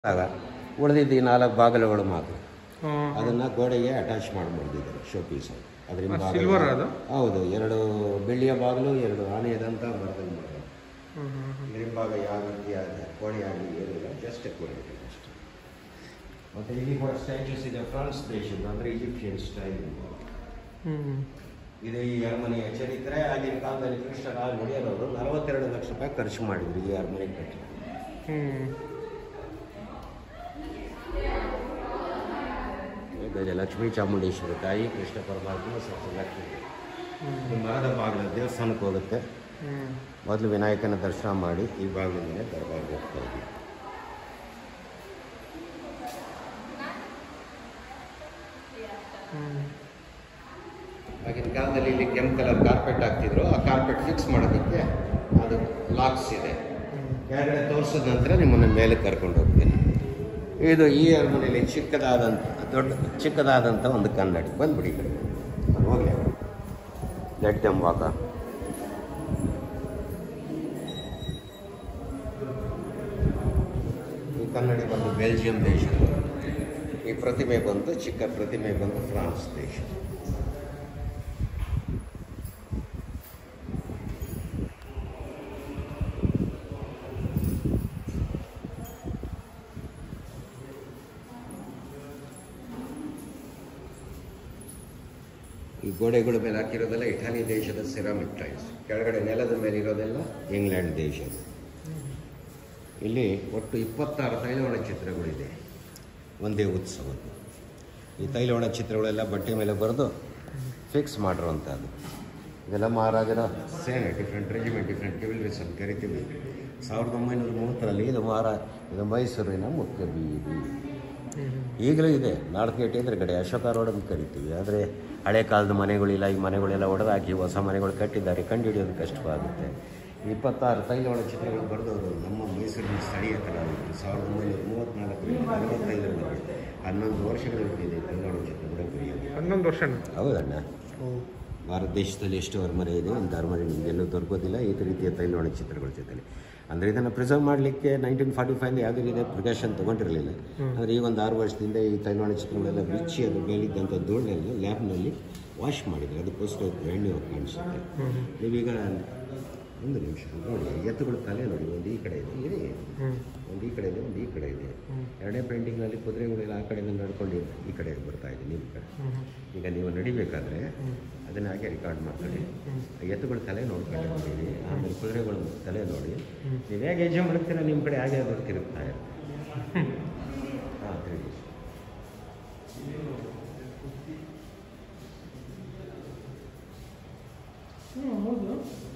ಆಗ ಉಳಿದಿದ್ದು ಈ ನಾಲ್ಕು ಬಾಗಿಲುಗಳು ಮಾತ್ರ ಹ್ಮ್. ಅದನ್ನು ಗೋಡೆಗೆ ಅಟ್ಯಾಚ್ ಮಾಡಿಬಿಡ್ತಿದ್ದಾರೆ ಶೋ ಪೀಸ್ ಅದರಿಂದ ಆ, silver ಅದು? ಹೌದು ಎರಡು ಬೆಳ್ಳಿಯ ಬಾಗಿಲು ಎರಡು ಆನೆಯದಂತ ಮರದಲ್ಲಿ ಮಾಡಿದ್ರು ಹ್ಮ್, ಹ್ಮ್, ಹ್ಮ್. ಹಿಂಭಾಗ ಯಾವ ರೀತಿಯಾದ ಕೋಣೆ ಆಗಲಿ ಏನಿಲ್ಲ ಜಸ್ಟ್ ಕೋಣೆ ಅಷ್ಟೇ ಮತ್ತು ಇಲ್ಲಿ ಕೂಡ ಸ್ಟ್ಯಾಚ್ಯೂಸ್ ಇದೆ ಫ್ರಾನ್ಸ್ ದೇಶದ ಅಂದರೆ ಈಜಿಪ್ಷಿಯನ್ ಸ್ಟೈಲ್ ಹ್ಮ್. ಇದು ಈ ಅರಮನೆಯ ಚರಿತ್ರೆ ಆಗಿನ ಕಾಲದಲ್ಲಿ ಕೃಷ್ಣರಾಜ ಒಡೆಯರವರು ನಲವತ್ತೆರಡು ಲಕ್ಷ ರೂಪಾಯಿ ಖರ್ಚು ಮಾಡಿದ್ರು ಈ ಅರಮನೆ ಕಟ್ಟಿ ಹ್ಮ್. ಇದೆ ಲಕ್ಷ್ಮೀ ಚಾಮುಂಡೇಶ್ವರಿ ತಾಯಿ ಕೃಷ್ಣ ಪರಮಾತ್ಮ ಸ್ವಲ್ಪ ಲಕ್ಷ್ಮೀ ಹ್ಮ್. ಇದು ಮರದ ಬಾಗಿಲು ದೇವಸ್ಥಾನಕ್ಕೆ ಹೋಗುತ್ತೆ ಹ್ಮ್. ಮೊದಲು ವಿನಾಯಕನ ದರ್ಶನ ಮಾಡಿ ಈ ಬಾಗಿಲಿಂದಲೇ ದರ್ಬಾರ್ಗೆ ಹೋಗ್ತಾ ಇದ್ವಿ ಹ್ಮ್. ಆಗಿನ ಕಾಲದಲ್ಲಿ ಇಲ್ಲಿ ಕೆಂಪು ಕಲರ್ ಕಾರ್ಪೆಟ್ ಹಾಕ್ತಿದ್ರು ಆ ಕಾರ್ಪೆಟ್ ಫಿಕ್ಸ್ ಮಾಡೋದಕ್ಕೆ ಅದು ಲಾಕ್ಸ್ ಇದೆ ಹ್ಮ್. ಕೆಳಗಡೆ ತೋರಿಸಿದ ನಂತರ ನಿಮ್ಮನ್ನು ಮೇಲೆ ಕರ್ಕೊಂಡು ಹೋಗ್ತೀನಿ ಇದು ಈ ಅರಮನೆಯಲ್ಲಿ ಚಿಕ್ಕದಾದಂಥ ದೊಡ್ಡ ಚಿಕ್ಕದಾದಂಥ ಒಂದು ಕನ್ನಡಿ ಬಂದ್ಬಿಡಿ ಈ ಕಡೆ ಅದು ಹೋಗಲಿ ಲೆಟ್ ದೆಮ್ ವಾಕ ಈ ಕನ್ನಡಿ ಬಂದು ಬೆಲ್ಜಿಯಂ ದೇಶದ್ದು ಈ ಪ್ರತಿಮೆ ಬಂದು ಚಿಕ್ಕ ಪ್ರತಿಮೆ ಬಂದು ಫ್ರಾನ್ಸ್ ದೇಶ ಈ ಗೋಡೆಗಳ ಮೇಲೆ ಹಾಕಿರೋದೆಲ್ಲ ಇಟಾಲಿ ದೇಶದ ಸಿರಾಮಿಕ್ ಟೈಲ್ಸ್ ಕೆಳಗಡೆ ನೆಲದ ಮೇಲೆ ಇರೋದೆಲ್ಲ ಇಂಗ್ಲೆಂಡ್ ದೇಶದ ಇಲ್ಲಿ ಒಟ್ಟು ಇಪ್ಪತ್ತಾರು ತೈಲವಣ ಚಿತ್ರಗಳಿದೆ ಒಂದೇ ಉತ್ಸವದ್ದು ಈ ತೈಲವಣ ಚಿತ್ರಗಳೆಲ್ಲ ಬಟ್ಟೆ ಮೇಲೆ ಬರೆದು ಫಿಕ್ಸ್ ಮಾಡಿರುವಂಥದ್ದು ಇದೆಲ್ಲ ಮಹಾರಾಜರ ಸೇನೆ ಡಿಫ್ರೆಂಟ್ ರೆಜಿಮೆಂಟ್ ಡಿಫ್ರೆಂಟ್ ಟಿವಿಲ್ರೀಸ್ ಅಂತ ಕರಿತೀವಿ ಸಾವಿರದ ಒಂಬೈನೂರ ಮೂವತ್ತರಲ್ಲಿ ಇದು ಮಹಾರಾ ಇದು ಮೈಸೂರಿನ ಮುಖ್ಯ ಬೀದಿ ಹ್ಮ್. ಈಗಲೂ ಇದೆ ನಾರ್ತ್ ಗೇಟ್ ಎದುರುಗಡೆ ಅಶೋಕ ರೋಡ್ ಅಂತ ಕರಿತೀವಿ ಆದರೆ ಹಳೆ ಕಾಲದ ಮನೆಗಳಿಲ್ಲ ಈ ಮನೆಗಳೆಲ್ಲ ಒಡೆದಾಕಿ ಹೊಸ ಮನೆಗಳು ಕಟ್ಟಿದ್ದಾರೆ ಕಂಡುಹಿಡಿಯೋದು ಕಷ್ಟವಾಗುತ್ತೆ ಇಪ್ಪತ್ತಾರು ತೈಲವಳ ಚಿತ್ರಗಳು ಬರೆದವರು ನಮ್ಮ ಮೈಸೂರಿನ ಸ್ಥಳೀಯ ಕಲಾವಿದರು ಸಾವಿರದ ಒಂಬೈನೂರ ಮೂವತ್ತ್ನಾಲ್ಕರಿಂದ ನಲವತ್ತೈದರವರೆಗೆ ಹನ್ನೊಂದು ವರ್ಷಗಳ ಇದೆ ತೈಲವಳ ಚಿತ್ರಗಳು ಬರೆಯೋದು ಹನ್ನೊಂದು ವರ್ಷ ಹೌದಣ್ಣ ಭಾರತ ದೇಶದಲ್ಲಿ ಎಷ್ಟು ಅರಮನೆ ಇದೆ ಇಂಥ ಅರಮನೆ ನಿಮಗೆಲ್ಲೂ ದೊರಕೋದಿಲ್ಲ ಈ ರೀತಿಯ ತೈಲವಣ ಚಿತ್ರಗಳ ಜೊತೆಲಿ ಅಂದರೆ ಇದನ್ನು ಪ್ರಿಸರ್ವ್ ಮಾಡಲಿಕ್ಕೆ ನೈನ್ಟೀನ್ ಫಾರ್ಟಿ ಫೈವ್ ಯಾವುದೇ ರೀತಿಯ ಪ್ರಿಕಾಷನ್ ತೊಗೊಂಡಿರಲಿಲ್ಲ ಅಂದರೆ ಈ ಒಂದು ಆರು ವರ್ಷದಿಂದ ಈ ತೈಲವಣ ಚಿತ್ರಗಳೆಲ್ಲ ಬಿಚ್ಚಿ ಅದು ಮೇಲಿದ್ದಂಥ ಧೂಳನ್ನೆಲ್ಲ ಲ್ಯಾಬ್ನಲ್ಲಿ ವಾಶ್ ಮಾಡಿದ್ರು ಅದಕ್ಕೋಸ್ಕರ ಎಣ್ಣೆ ಕಾಣಿಸುತ್ತೆ ನೀವೀಗ ಒಂದು ನಿಮಿಷ ನೋಡಿ ಎತ್ತುಗಳ ತಲೆ ನೋಡಿ ಒಂದು ಈ ಕಡೆ ಇದೆ ಇದೆ ಹ್ಮ್. ಒಂದು ಈ ಕಡೆ ಇದೆ ಒಂದು ಈ ಕಡೆ ಇದೆ ಹ್ಮ್. ಎರಡನೇ ಪೇಂಟಿಂಗ್ನಲ್ಲಿ ಕುದುರೆಗಳೆಲ್ಲ ಆ ಕಡೆಯಿಂದ ನಡ್ಕೊಂಡು ಈ ಕಡೆ ಬರ್ತಾ ಇದೆ ನಿಮ್ಮ ಕಡೆ ಹ್ಮ್. ಈಗ ನೀವು ನಡಿಬೇಕಾದ್ರೆ ಹ್ಮ್. ಅದನ್ನ ಹಾಗೆ ರೆಕಾರ್ಡ್ ಮಾಡ್ಕೊಳ್ಳಿ ಹ್ಮ್. ಎತ್ತುಗಳ ತಲೆ ನೋಡ್ಕೊಂಡು ಹೋಗ್ತೀವಿ ಆಮೇಲೆ ಕುದುರೆಗಳ ತಲೆ ನೋಡಿ ಹ್ಮ್. ನೀವು ಹೇಗೆ ಹೆಜ್ಜೆ ಮಾಡ್ತೀರ ನಿಮ್ಮ ಕಡೆ ಹಾಗೆ ಅದು ತಿರುಗ್ತಾ ಇರುತ್ತೆ ಹಾಂ ತಿರುಗಿ ಹ್ಮ್, ಹೌದು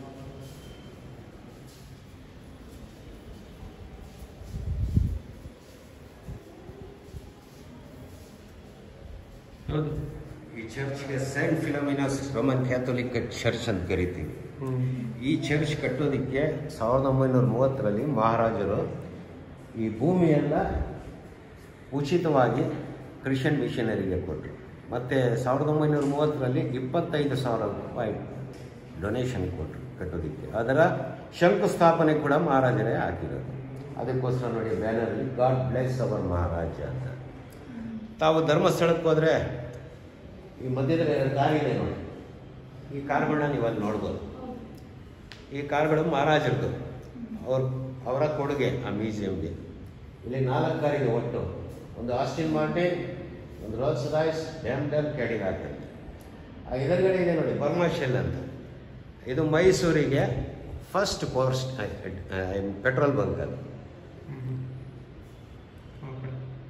ಹೌದು ಈ ಚರ್ಚ್ಗೆ saint Philomena's Roman Catholic church ಅಂತ ಕರಿತೀವಿ ಹ್ಮ್. ಈ ಚರ್ಚ್ ಕಟ್ಟೋದಕ್ಕೆ ಸಾವಿರದ ಒಂಬೈನೂರ ಮೂವತ್ತರಲ್ಲಿ ಮಹಾರಾಜರು ಈ ಭೂಮಿಯೆಲ್ಲ ಉಚಿತವಾಗಿ ಕ್ರಿಶ್ಚಿಯನ್ ಮಿಷನರಿಗೆ ಕೊಟ್ಟರು ಮತ್ತು ಸಾವಿರದ ಒಂಬೈನೂರ ಮೂವತ್ತರಲ್ಲಿ ಇಪ್ಪತ್ತೈದು ಸಾವಿರ ರೂಪಾಯಿ ಡೊನೇಷನ್ ಕೊಟ್ಟರು ಕಟ್ಟೋದಕ್ಕೆ ಅದರ ಶಂಕುಸ್ಥಾಪನೆ ಕೂಡ ಮಹಾರಾಜರೇ ಹಾಕಿರೋದು ಅದಕ್ಕೋಸ್ಕರ ನೋಡಿ ಬ್ಯಾನರಲ್ಲಿ ಗಾಡ್ ಬ್ಲೆಸ್ ಅವರ್ ಮಹಾರಾಜ ಅಂತ ತಾವು ಧರ್ಮಸ್ಥಳಕ್ಕೆ ಹೋದರೆ ಈ ಮಧ್ಯದಲ್ಲಿ ಎರಡು ದಾರಿ ಇದೆ ನೋಡಿ ಈ ಕಾರ್ಗಳನ್ನ ನೀವು ಅಲ್ಲಿ ನೋಡ್ಬೋದು ಈ ಕಾರ್ಗಳು ಮಹಾರಾಜರದು ಅವ್ರ ಅವರ ಕೊಡುಗೆ ಆ ಮ್ಯೂಸಿಯಂಗೆ ಇಲ್ಲಿ ನಾಲ್ಕು ಕಾರ್ ಇದೆ ಒಟ್ಟು ಒಂದು ಆಸ್ಟಿನ್ ಮಾರ್ಟಿನ್ ಒಂದು ರೋಲ್ಸ್ ರಾಯ್ಸ್ ಡ್ಯಾಮ್ ಡ್ಯಾಮ್ ಕ್ಯಾಡಿಲಾಕ್ ಅಂತ ಆ ಎದುರುಗಡೆ ಇದೆ ನೋಡಿ ಬರ್ಮಾಶೆಲ್ ಅಂತ ಇದು ಮೈಸೂರಿಗೆ ಫಸ್ಟ್ ಪವರ್ ಪೆಟ್ರೋಲ್ ಬಂಕ್ ಅದು ಹ್ಮ್. ಓಕೆ.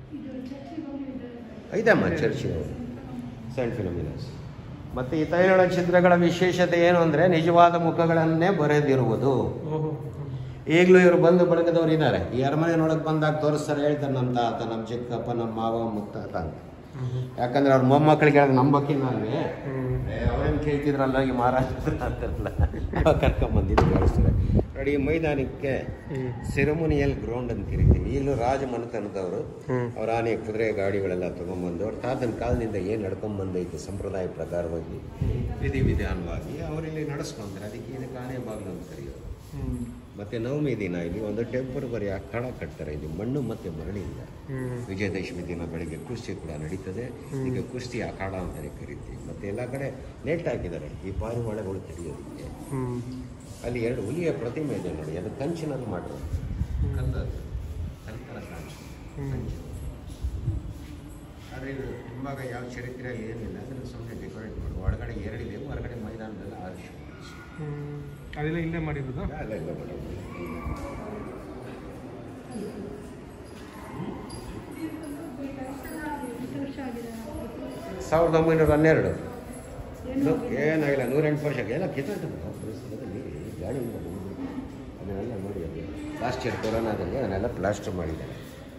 ಇದಮ್ಮ ಚರ್ಚಿನ ಸೈಂಟ್ ಫಿಲಮಿನಸ್ ಮತ್ತು ಈ ತೈಲಳ ಚಿತ್ರಗಳ ವಿಶೇಷತೆ ಏನು ಅಂದರೆ ನಿಜವಾದ ಮುಖಗಳನ್ನೇ ಬರೆದಿರುವುದು ಓಹೋ ಈಗಲೂ ಇವರು ಬಂದು ಬಳಗದವ್ರು ಇದ್ದಾರೆ ಈ ಅರಮನೆ ನೋಡಕ್ಕೆ ಬಂದಾಗ ತೋರಿಸ್ತಾರೆ ಹೇಳ್ತಾರೆ ನಮ್ಮ ತಾತ ನಮ್ಮ ಚಿಕ್ಕಪ್ಪ ನಮ್ಮ ಮಾವ ಮುತ್ತಾತ ಅಂತ ಹ್ಮ್. ಯಾಕಂದ್ರೆ ಅವ್ರ ಮೊಮ್ಮಕ್ಕಳಿಗೆ ನಂಬಕ್ಕಿಲ್ಲ ಅಲ್ವೇ ಹ್ಮ್. ಅವ್ರೇನು ಕೇಳ್ತಿದ್ರಲ್ಲ ಈ ಮಹಾರಾಜ ಅಂತಾರಲ್ಲ ಕರ್ಕೊಂಬಂದಿದ್ದು ಕಳಿಸ್ತಾರೆ ನೋಡಿ ಈ ಮೈದಾನಕ್ಕೆ ಹ್ಮ್. ಸೆರೆಮೋನಿಯಲ್ ಗ್ರೌಂಡ್ ಅಂತ ಕರಿತೀವಿ ಈಗಲೂ ರಾಜ ಮನೆತನದವರು ಹ್ಮ್. ಅವ್ರ ಆನೆ ಕುದುರೆ ಗಾಡಿಗಳೆಲ್ಲ ತೊಗೊಂಬಂದು ಅವ್ರ ತಾತನ ಕಾಲದಿಂದ ಏನು ನಡ್ಕೊಂಬಂದೈತೆ ಸಂಪ್ರದಾಯ ಪ್ರಕಾರವಾಗಿ ವಿಧಿ ವಿಧಾನವಾಗಿ ಅವರಿಲ್ಲಿ ನಡೆಸ್ಕೊಂತಾರೆ ಅದಕ್ಕೆ ಇದಕ್ಕೆ ಆನೆ ಬಾಗಿಲು ಅಂತ ಕರೆಯೋದು ಹ್ಮ್. ಮತ್ತು ನವಮಿ ದಿನ ಇಲ್ಲಿ ಒಂದು ಟೆಂಪರರಿ ಅಖಾಡ ಕಟ್ತಾರೆ ಇಲ್ಲಿ ಮಣ್ಣು ಮತ್ತು ಮರಳಿಂದ ಹ್ಮ್ ವಿಜಯದಶಮಿ ದಿನ ಬೆಳಿಗ್ಗೆ ಕುಸ್ತಿ ಕೂಡ ನಡೀತದೆ ಈಗ ಕುಸ್ತಿ ಅಖಾಡ ಅಂತಲೇ ಕರಿತೀವಿ ಮತ್ತು ಎಲ್ಲ ಕಡೆ ನೆಟ್ ಹಾಕಿದ್ದಾರೆ ಈ ಪಾರಿವಾಳಗಳು ತಡೆಯೋದಕ್ಕೆ ಹ್ಮ್ ಅಲ್ಲಿ ಎರಡು ಹುಲಿಯ ಪ್ರತಿಮೆ ಇದೆ ನೋಡಿ ಅದು ಕಂಚಿನಲ್ಲಿ ಮಾಡಿರೋದು ಕಲ್ಲದು ಕಲ್ಕರ ಕಂಚು ಹ್ಮ್. ಕಂಚು ಆದರೆ ಇದು ತುಂಬ ಯಾವ ಚರಿತ್ರೆಯಲ್ಲಿ ಏನಿಲ್ಲ ಅದನ್ನು ಸುಮ್ಮನೆ ಡೆಕೋರೇಟ್ ಮಾಡಿ ಒಳಗಡೆ ಎರಡಿದೆ ಹೊರಗಡೆ ಮೈದಾನದಲ್ಲಿ ಆರು ಹ್ಮ್ ಅದೆಲ್ಲ ಇಲ್ಲೇ ಮಾಡಿರೋದು ಅಲ್ಲೆಲ್ಲ ಮಾಡೋದು ಎಷ್ಟು ವರ್ಷ ಆಗಿದೆ ಸಾವಿರದ ಒಂಬೈನೂರ ಹನ್ನೆರಡು ನೂ- ಏನಾಗಿಲ್ಲ ನೂರೆಂಟು ವರ್ಷಕ್ಕೆ ಎಲ್ಲ ಕಿತ್ತಾಟದ ಪರಿಸರದಲ್ಲಿ ಗಾಳಿಯಿಂದ ಬಂದು ಅದನ್ನೆಲ್ಲ ನೋಡಿ ಅದು ಲಾಸ್ಟ್ ಇಯರ್ ಕೊರೋನಾದಲ್ಲಿ ಅದನ್ನೆಲ್ಲ ಪ್ಲಾಸ್ಟರ್ ಮಾಡಿದ್ದಾರೆ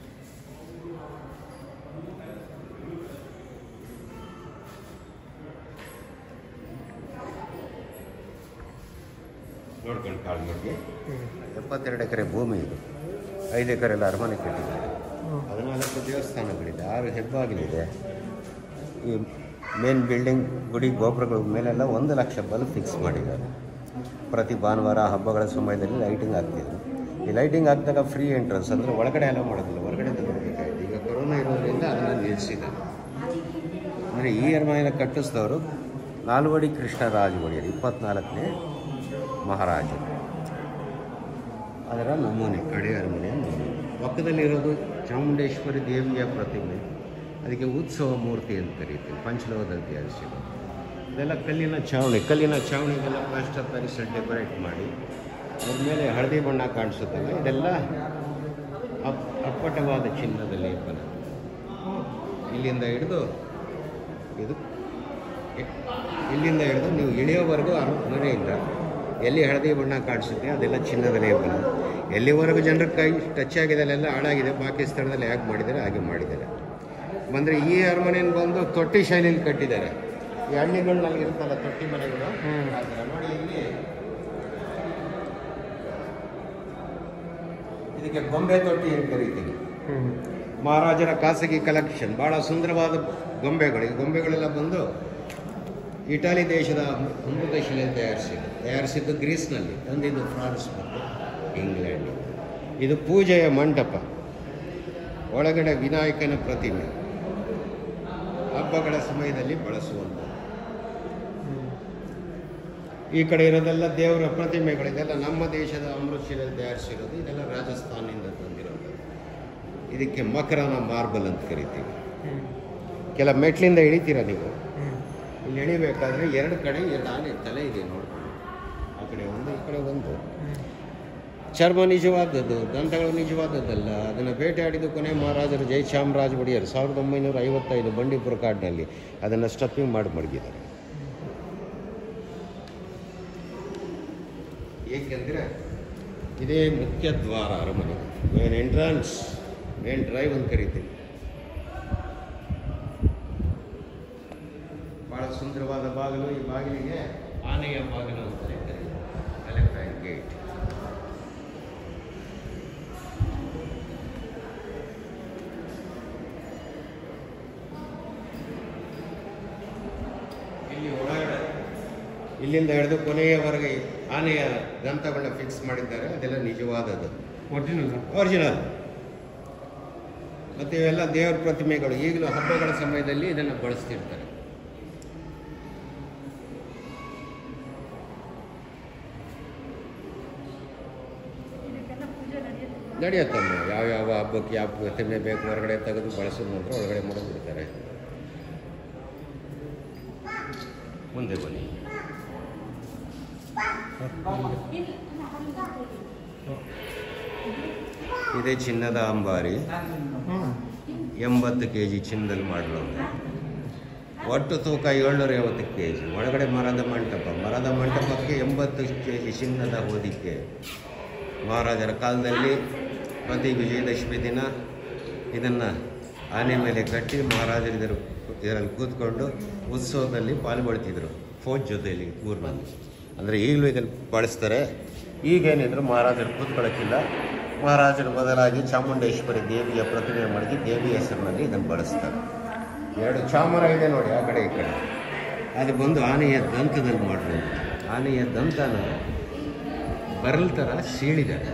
ನೋಡ್ಕೊಂಡು ಕಾಳು ನೋಡಿ ಹ್ಮ್ ಎಪ್ಪತ್ತೆರಡು ಎಕರೆ ಭೂಮಿ ಇದು ಐದು ಎಕರೆ ಎಲ್ಲ ಅರಮನೆ ಕಟ್ಟಿದ್ದಾರೆ ಹ್ಮ್. ಹದಿನಾಲ್ಕು ದೇವಸ್ಥಾನಗಳಿದೆ ಆರು ಹೆಬ್ಬಾಗಿಲಿದೆ ಈ ಮೇನ್ ಬಿಲ್ಡಿಂಗ್ ಗುಡಿ ಗೋಪುರಗಳ ಮೇಲೆಲ್ಲ ಒಂದು ಲಕ್ಷ ಬಲ್ಬ್ ಫಿಕ್ಸ್ ಮಾಡಿದ್ದಾರೆ ಪ್ರತಿ ಭಾನುವಾರ ಹಬ್ಬಗಳ ಸಮಯದಲ್ಲಿ ಲೈಟಿಂಗ್ ಆಗ್ತಿದ್ರು ಈ ಲೈಟಿಂಗ್ ಹಾಕಿದಾಗ ಫ್ರೀ ಎಂಟ್ರೆನ್ಸ್ ಅಂದರೆ ಒಳಗಡೆ ಎಲ್ಲ ಮಾಡೋದಿಲ್ಲ ಹೊರಗಡೆ ನೋಡಬೇಕಾಯ್ತು ಈಗ ಕೊರೋನಾ ಇರೋದ್ರಿಂದ ಅದನ್ನು ನಿಲ್ಲಿಸಿದ್ದಾರೆ ಅಂದರೆ ಈ ಅರಮನೆಯನ್ನು ಕಟ್ಟಿಸಿದವರು ನಾಲ್ವಡಿ ಕೃಷ್ಣರಾಜ ಒಡೆಯರು ಇಪ್ಪತ್ನಾಲ್ಕನೇ ಮಹಾರಾಜರು ಅದರ ನಮೂನೆ ಕಡೆ ಅರಮನೆಯ ನಮೂನೆ ಪಕ್ಕದಲ್ಲಿರೋದು ಚಾಮುಂಡೇಶ್ವರಿ ದೇವಿಯ ಪ್ರತಿಮೆ ಅದಕ್ಕೆ ಉತ್ಸವ ಮೂರ್ತಿ ಅಂತ ಕರೀತೀವಿ ಪಂಚಲೋಹದಲ್ಲಿ ತಯಾರಿಸಿರೋದು ಇದೆಲ್ಲ ಕಲ್ಲಿನ ಛಾವಣಿ ಕಲ್ಲಿನ ಛಾವಣಿಗೆಲ್ಲ ಪ್ಲಾಸ್ಟರ್ ತರಿಸಿ ಡೆಕೋರೇಟ್ ಮಾಡಿ ಅದ್ರ ಮೇಲೆ ಹಳದಿ ಬಣ್ಣ ಕಾಣಿಸುತ್ತಲ್ಲ ಇದೆಲ್ಲ ಅಪ್ ಅಪ್ಪಟವಾದ ಚಿನ್ನದ ಲೇಪನ ಇಲ್ಲಿಂದ ಹಿಡಿದು ಇದು ಇ- ಇಲ್ಲಿಂದ ಹಿಡಿದು ನೀವು ಇಳಿಯೋವರೆಗೂ ಮನೆಯಿಂದ ಎಲ್ಲಿ ಹಳದಿ ಬಣ್ಣ ಕಾಣಿಸುತ್ತೆ ಅದೆಲ್ಲ ಚಿನ್ನದ ಲೇಪನ ಎಲ್ಲಿವರೆಗೂ ಜನರ ಕೈ ಟಚ್ ಆಗಿದೆ ಅಲ್ಲೆಲ್ಲ ಹಾಳಾಗಿದೆ ಪಾಕಿಸ್ತಾನದಲ್ಲಿ ಹೇಗೆ ಮಾಡಿದ್ದಾರೆ ಹಾಗೆ ಮಾಡಿದ್ದಾರೆ ಬಂದರೆ ಈ ಅರಮನೆಯನ್ನು ಬಂದು ತೊಟ್ಟಿ ಶೈಲಿಯಲ್ಲಿ ಕಟ್ಟಿದ್ದಾರೆ ಈ ಹಳ್ಳಿಗಳಲ್ಲಿ ಇರುತ್ತಲ್ಲ ತೊಟ್ಟಿ ಮನೆಗಳು ಹ್ಮ್. ಆ ಥರ ನೋಡಿ ಇಲ್ಲಿ ಇದಕ್ಕೆ ಗೊಂಬೆ ತೊಟ್ಟಿ ಅಂತ ಕರಿತೀವಿ ಹ್ಮ್ ಮಹಾರಾಜರ ಖಾಸಗಿ ಕಲೆಕ್ಷನ್ ಭಾಳ ಸುಂದರವಾದ ಗೊಂಬೆಗಳು ಈ ಗೊಂಬೆಗಳೆಲ್ಲ ಬಂದು ಇಟಾಲಿ ದೇಶದ ಅಮೃತ ಶಿಲೆ ತಯಾರಿಸಿದ್ದು ತಯಾರಿಸಿದ್ದು ಗ್ರೀಸ್ನಲ್ಲಿ ತಂದಿದ್ದು ಫ್ರಾನ್ಸ್ ಮತ್ತು ಇಂಗ್ಲೆಂಡ್ ಇದು ಪೂಜೆಯ ಮಂಟಪ ಒಳಗಡೆ ವಿನಾಯಕನ ಪ್ರತಿಮೆ ಹಬ್ಬಗಳ ಸಮಯದಲ್ಲಿ ಬಳಸುವಂಥ ಹ್ಮ್ ಈ ಕಡೆ ಇರೋದೆಲ್ಲ ದೇವರ ಪ್ರತಿಮೆಗಳು ಇದೆಲ್ಲ ನಮ್ಮ ದೇಶದ ಅಮೃತ ಶಿಲೆ ತಯಾರಿಸಿರೋದು ಇದೆಲ್ಲ ರಾಜಸ್ಥಾನದಿಂದ ತಂದಿರೋದು ಇದಕ್ಕೆ ಮಕರನ ಮಾರ್ಬಲ್ ಅಂತ ಕರಿತೀವಿ ಹ್ಮ್ ಕೆಲ ಮೆಟ್ಲಿಂದ ಇಳಿತೀರ ನೀವು ಹ್ಮ್ ಇಲ್ಲಿ ಇಳಿಬೇಕಾದ್ರೆ ಎರಡು ಕಡೆ ಎರಡು ಆನೆ ತಲೆ ಇದೆ ನೋಡ್ಕೊಂಡು ಆ ಕಡೆ ಒಂದು ಈ ಕಡೆ ಒಂದು ಹ್ಮ್ ಚರ್ಮ ನಿಜವಾದದ್ದು ದಂತಗಳು ನಿಜವಾದದ್ದಲ್ಲ ಅದನ್ನು ಬೇಟೆಯಾಡಿದ್ದು ಕೊನೆ ಮಹಾರಾಜರು ಜಯಚಾಮರಾಜ ಒಡೆಯರು ಸಾವಿರದ ಒಂಬೈನೂರ ಐವತ್ತೈದು ಬಂಡೀಪುರ ಕಾಡಿನಲ್ಲಿ ಅದನ್ನು ಸ್ಟಫಿಂಗ್ ಮಾಡಿ ಮಡಗಿದ್ದಾರೆ ಏಕೆಂದರೆ ಇದೇ ಮುಖ್ಯ ದ್ವಾರ ಅರಮನೆ ಮೇನ್ ಎಂಟ್ರನ್ಸ್ ಮೇನ್ ಡ್ರೈವ್ ಅಂತ ಕರಿತೀವಿ ಬಹಳ ಸುಂದರವಾದ ಬಾಗಿಲು ಈ ಬಾಗಿಲಿಗೆ ಆನೆಯ ಬಾಗಿಲು ಅಂತ ಕರೀತಾರೆ ಎಲೆಫ್ಯಾಂಟ್ ಗೇಟ್ ಇಲ್ಲಿ ಒಳಗಡೆ ಇಲ್ಲಿಂದ ಹಿಡಿದು ಕೊನೆಯವರೆಗೆ ಆನೆಯ ದಂತಗಳನ್ನ ಫಿಕ್ಸ್ ಮಾಡಿದ್ದಾರೆ ಅದೆಲ್ಲ ನಿಜವಾದದ್ದು ಒರಿಜಿನಲ್ ಒರಿಜಿನಲ್ ಮತ್ತು ಇವೆಲ್ಲ ದೇವರ ಪ್ರತಿಮೆಗಳು ಈಗಲೂ ಹಬ್ಬಗಳ ಸಮಯದಲ್ಲಿ ಇದನ್ನು ಬಳಸ್ತಿರ್ತಾರೆ ಇದಕ್ಕೆಲ್ಲ ಪೂಜೆ ನಡೆಯುತ್ತೆ ನಡೆಯುತ್ತಮ್ಮ ಯಾವ್ಯಾವ ಹಬ್ಬಕ್ಕೆ ಯಾವ ಪ್ರತಿಮೆ ಬೇಕು ಹೊರಗಡೆ ತೆಗೆದು ಬಳಸಿದ ನಂತರ ಒಳಗಡೆ ಮಡಗಿರ್ತಾರೆ ಮುಂದೆ ಬನ್ನಿ ಇದೇ ಚಿನ್ನದ ಅಂಬಾರಿ ಹ್ಮ್ ಎಂಬತ್ತು ಕೆ ಜಿ ಚಿನ್ನದಲ್ಲಿ ಮಾಡಿರೋದು ಒಟ್ಟು ತೂಕ ಏಳ್ನೂರ ಐವತ್ತು ಕೆ ಜಿ ಒಳಗಡೆ ಮರದ ಮಂಟಪ ಮರದ ಮಂಟಪಕ್ಕೆ ಎಂಬತ್ತು ಕೆ ಜಿ ಚಿನ್ನದ ಹೊದಿಕೆ ಮಹಾರಾಜರ ಕಾಲದಲ್ಲಿ ಪ್ರತಿ ವಿಜಯದಶಮಿ ದಿನ ಇದನ್ನು ಆನೆ ಮೇಲೆ ಕಟ್ಟಿ ಮಹಾರಾಜರು ಇದರ ಇದರಲ್ಲಿ ಕೂತ್ಕೊಂಡು ಉತ್ಸವದಲ್ಲಿ ಪಾಲ್ಗೊಳ್ತಿದ್ರು ಫೌಜ್ ಜೊತೆಯಲ್ಲಿ ಊರಿನಲ್ಲಿ ಅಂದರೆ ಈಗಲೂ ಇದನ್ನು ಬಳಸ್ತಾರೆ ಈಗೇನಿದ್ರು ಮಹಾರಾಜರು ಕೂತ್ಕೊಳ್ಳೋಕ್ಕಿಲ್ಲ ಮಹಾರಾಜರ ಬದಲಾಗಿ ಚಾಮುಂಡೇಶ್ವರಿ ದೇವಿಯ ಪ್ರತಿಮೆ ಮಾಡಿ ದೇವಿ ಹೆಸರಿನಲ್ಲಿ ಇದನ್ನು ಬಳಸ್ತಾರೆ ಎರಡು ಚಾಮರ ಇದೆ ನೋಡಿ ಆ ಕಡೆ ಈ ಕಡೆ ಅದು ಬಂದು ಆನೆಯ ದಂತದಲ್ಲಿ ಮಾಡಿರೋದು ಆನೆಯ ದಂತನ ಬರಲ್ ಥರ ಸೀಳಿದ್ದಾರೆ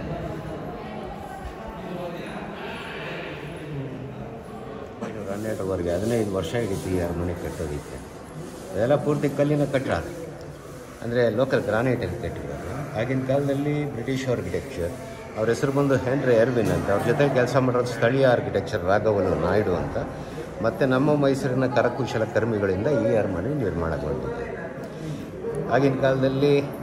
ಐನೂರ ಹನ್ನೆರಡರವರೆಗೆ ಹದಿನೈದು ವರ್ಷ ಹಿಡಿತು ಈ ಅರಮನೆ ಕಟ್ಟೋದಕ್ಕೆ ಅದೆಲ್ಲ ಪೂರ್ತಿ ಕಲ್ಲಿನ ಕಟ್ಟಡ ಅಂದರೆ ಲೋಕಲ್ ಗ್ರಾನೈಟಲ್ಲಿ ಕಟ್ಟಿರೋದು ಆಗಿನ ಕಾಲದಲ್ಲಿ ಬ್ರಿಟಿಷ್ ಆರ್ಕಿಟೆಕ್ಚರ್ ಅವ್ರ ಹೆಸರು ಬಂದು ಹೆನ್ರಿ ಎರ್ವಿನ್ ಅಂತ ಅವ್ರ ಜೊತೆ ಕೆಲಸ ಮಾಡೋದು ಸ್ಥಳೀಯ ಆರ್ಕಿಟೆಕ್ಚರ್ ರಾಘವಲು ನಾಯ್ಡು ಅಂತ ಮತ್ತು ನಮ್ಮ ಮೈಸೂರಿನ ಕರಕುಶಲ ಕರ್ಮಿಗಳಿಂದ ಈ ಅರಮನೆ ನಿರ್ಮಾಣಗೊಂಡಿದೆ ಆಗಿನ ಕಾಲದಲ್ಲಿ